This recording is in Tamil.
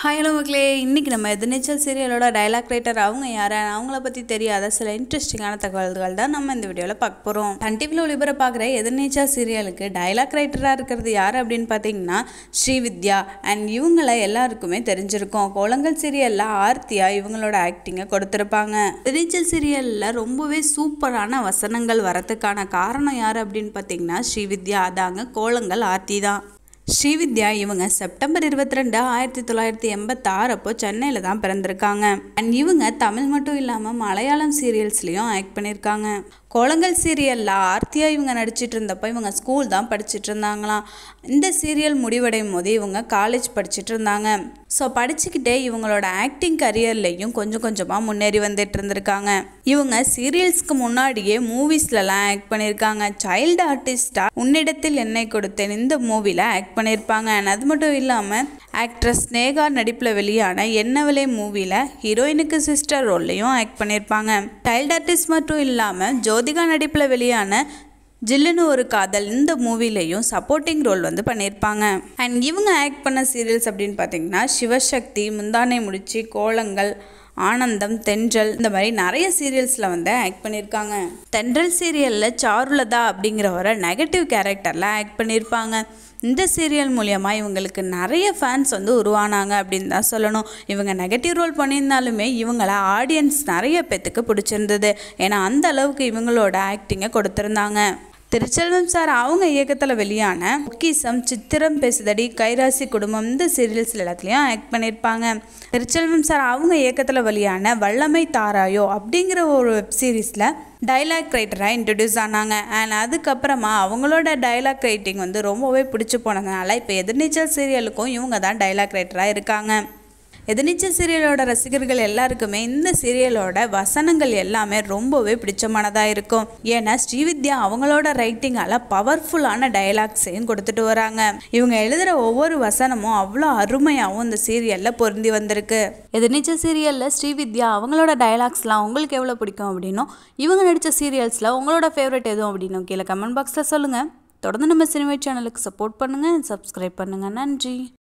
ஹாய் ஹலோ மக்களே இன்றைக்கி நம்ம எதிர்நீச்சல் சீரியலோட டைலாக் ரைட்டர் அவங்க யார் அவங்கள பற்றி தெரியாத சில இன்ட்ரெஸ்டிங்கான தகவல்கள் தான் நம்ம இந்த வீடியோவில் பார்க்க போகிறோம் சன் டிவியில் ஒளிபரப்பாகிற எதிர்நீச்சல் சீரியலுக்கு டைலாக் ரைட்டராக இருக்கிறது யார் அப்படின்னு பார்த்தீங்கன்னா ஸ்ரீவித்யா அண்ட் இவங்கள எல்லாருக்குமே தெரிஞ்சிருக்கும் கோலங்கள் சீரியலில் ஆர்த்தியா இவங்களோட ஆக்டிங்கை கொடுத்துருப்பாங்க எதிர்நீச்சல் சீரியலில் ரொம்பவே சூப்பரான வசனங்கள் வரதுக்கான காரணம் யார் அப்படின்னு பார்த்தீங்கன்னா ஸ்ரீவித்யா அதாங்க கோலங்கள் ஆர்த்தி தான் ஸ்ரீவித்யா இவங்க செப்டம்பர் இருபத்தி ரெண்டு ஆயிரத்தி தொள்ளாயிரத்தி எண்பத்தாறு அப்போ சென்னையில் தான் பிறந்திருக்காங்க அண்ட் இவங்க தமிழ் மட்டும் இல்லாமல் மலையாளம் சீரியல்ஸ்லேயும் ஆக்ட் பண்ணியிருக்காங்க கோலங்கள் சீரியலில் ஆர்த்தியா இவங்க நடிச்சிட்டு இருந்தப்போ இவங்க ஸ்கூல் தான் படிச்சிட்டு இருந்தாங்களாம் இந்த சீரியல் முடிவடையும் போது இவங்க காலேஜ் படிச்சிட்டு இருந்தாங்க ஸோ படிச்சுக்கிட்டே இவங்களோட ஆக்டிங் கரியர்லேயும் கொஞ்சம் கொஞ்சமாக முன்னேறி வந்துட்டு இருந்திருக்காங்க இவங்க சீரியல்ஸ்க்கு முன்னாடியே மூவிஸ்லலாம் ஆக்ட் பண்ணியிருக்காங்க சைல்டு ஆர்டிஸ்டாக உன்னிடத்தில் என்னை கொடுத்தேன் இந்த மூவியில் ஆக்ட் பண்ணியிருப்பாங்க and அது மட்டும் இல்லாமல் ஆக்ட்ரஸ் ஸ்னேகா நடிப்பில் வெளியான என்னவலே மூவியில் ஹீரோயினுக்கு சிஸ்டர் ரோல்லையும் ஆக்ட் பண்ணியிருப்பாங்க சைல்டு ஆர்டிஸ்ட் மட்டும் இல்லாமல் ஜோதிகா நடிப்பில் வெளியான ஜில்லுன்னு ஒரு காதல் இந்த மூவிலையும் சப்போர்ட்டிங் ரோல் வந்து பண்ணியிருப்பாங்க அண்ட் இவங்க ஆக்ட் பண்ண சீரியல்ஸ் அப்படின்னு பார்த்தீங்கன்னா சிவசக்தி முந்தானை முடிச்சு கோலங்கள் ஆனந்தம் தென்றல் இந்த மாதிரி நிறைய சீரியல்ஸில் வந்து ஆக்ட் பண்ணியிருக்காங்க தென்றல் சீரியலில் சாருலதா அப்படிங்கிறவரை நெகட்டிவ் கேரக்டரில் ஆக்ட் பண்ணியிருப்பாங்க இந்த சீரியல் மூலயமா இவங்களுக்கு நிறைய ஃபேன்ஸ் வந்து உருவானாங்க அப்படின்னு தான் சொல்லணும் இவங்க நெகட்டிவ் ரோல் பண்ணியிருந்தாலுமே இவங்கள ஆடியன்ஸ் நிறைய பேத்துக்கு பிடிச்சிருந்தது ஏன்னா அந்த அளவுக்கு இவங்களோட ஆக்டிங்கை கொடுத்துருந்தாங்க திருச்செல்வம் சார் அவங்க இயக்கத்தில் வெளியான பொக்கிசம் சித்திரம் பேசுதடி கைராசி குடும்பம் இந்த சீரியல்ஸ் எல்லாத்துலேயும் ஆக்ட் பண்ணியிருப்பாங்க திருச்செல்வம் சார் அவங்க இயக்கத்தில் வெளியான வல்லமை தாராயோ அப்படிங்கிற ஒரு வெப் சீரிஸில் டைலாக் ரைட்டராக இன்ட்ரடியூஸ் ஆனாங்க அண்ட் அதுக்கப்புறமா அவங்களோட டைலாக் ரைட்டிங் வந்து ரொம்பவே பிடிச்சி போனதுனால இப்போ எதிர்நீச்சல் சீரியலுக்கும் இவங்க தான் டைலாக் ரைட்டராக இருக்காங்க எதிர்நீச்சல் சீரியலோட ரசிகர்கள் எல்லாருக்குமே இந்த சீரியலோட வசனங்கள் எல்லாமே ரொம்பவே பிடிச்சமானதாக இருக்கும் ஏன்னா ஸ்ரீவித்யா அவங்களோட ரைட்டிங்கால் பவர்ஃபுல்லான டைலாக்ஸையும் கொடுத்துட்டு வராங்க இவங்க எழுதுகிற ஒவ்வொரு வசனமும் அவ்வளோ அருமையாகவும் இந்த சீரியலில் பொருந்தி வந்திருக்கு எதிர்நீச்சல் சீரியலில் ஸ்ரீவித்யா அவங்களோட டைலாக்ஸ்லாம் உங்களுக்கு எவ்வளோ பிடிக்கும் அப்படின்னும் இவங்க நடித்த சீரியல்ஸில் உங்களோட ஃபேவரட் எதுவும் அப்படின்னும் கீழே கமெண்ட் பாக்ஸில் சொல்லுங்கள் தொடர்ந்து நம்ம சினிமா சேனலுக்கு சப்போர்ட் பண்ணுங்கள் சப்ஸ்கிரைப் பண்ணுங்கள் நன்றி